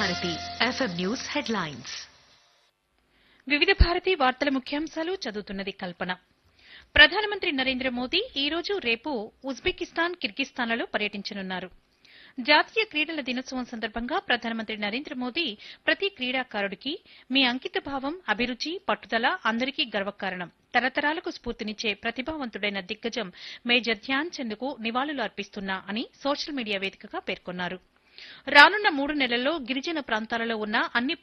Bharati FM news headlines వివిధ భారతి వార్తల ముఖ్యాంశాలు చదువుతున్నది కల్పన ప్రధానమంత్రి నరేంద్ర మోదీ ఈ రోజు రేపు ఉజ్బెకిస్తాన్ కిర్గిస్తాన్లలో పర్యటించనున్నారు జాతీయ క్రీడల దినోత్సవం సందర్భంగా ప్రధానమంత్రి నరేంద్ర మోదీ ప్రతి క్రీడాకారుడికి మీ అంకిత భావం అభిరుచి పట్టుదల అందరికీ గర్వకారణం తరతరాలకు స్ఫూర్తినిచ్చే ప్రతిభావంతుడైన దిగ్గజం మేజర్ ధ్యాన్ చంద్కు నివాళులు అర్పిస్తున్నా అని సోషల్ మీడియా వేదికగా పేర్కొన్నారు రానున్న మూడు నెలల్లో గిరిజన ప్రాంతాలలో ఉన్న అన్ని